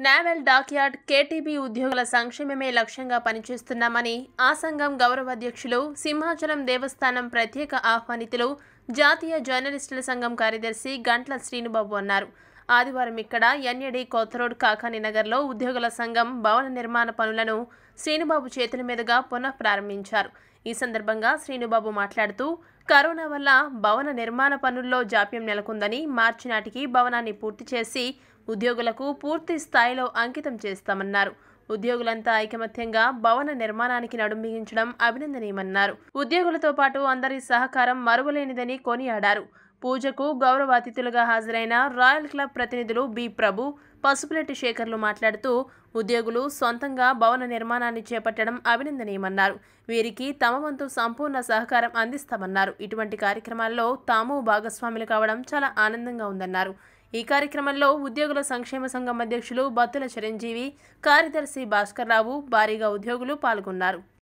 novel dockyard KTB ఉద్యోగుల సంక్షేమమే లక్ష్యంగా పనిచేస్తున్నామని ఆ సంఘం గౌరవ అధ్యక్షులు సింహాచలం దేవస్థానం ప్రత్యేక ఆహ్వానితులు జాతీయ జర్నలిస్టుల సంఘం కార్యదర్శి గంట్ల శ్రీనుబాబు అన్నారు ఆదివారం ఇక్కడ ఎన్ఏడి కొత్తరోడ్ కాకాని నగర్లో ఉద్యోగుల సంఘం భవన నిర్మాణ పనులను శ్రీనుబాబు చేతుల మీదుగా పునః ప్రారంభించారు ఈ సందర్భంగా శ్రీనుబాబు మాట్లాడుతూ కరోనా వల్ల భవన నిర్మాణ పనుల్లో జాప్యం నెలకొందని మార్చి నాటికి భవనాన్ని పూర్తి చేసి ఉద్యోగులకు పూర్తి స్థాయిలో అంకితం చేస్తామన్నారు ఉద్యోగులంతా ఐకమత్యంగా భవన నిర్మాణానికి నడుంబిగించడం అభినందనీయమన్నారు ఉద్యోగులతో పాటు అందరి సహకారం మరువలేనిదని కొనియాడారు పూజకు గౌరవ అతిథులుగా హాజరైన రాయల్ క్లబ్ ప్రతినిధులు బి ప్రభు పసుపులెట్టి శేఖర్లు మాట్లాడుతూ ఉద్యోగులు సొంతంగా భవన నిర్మాణాన్ని చేపట్టడం అభినందనీయమన్నారు వీరికి తమ వంతు సంపూర్ణ సహకారం అందిస్తామన్నారు ఇటువంటి కార్యక్రమాల్లో తాము భాగస్వాములు కావడం చాలా ఆనందంగా ఉందన్నారు ఈ కార్యక్రమంలో ఉద్యోగుల సంక్షేమ సంఘం అధ్యక్షులు బత్తుల చిరంజీవి కార్యదర్శి భాస్కర్రావు భారీగా ఉద్యోగులు పాల్గొన్నారు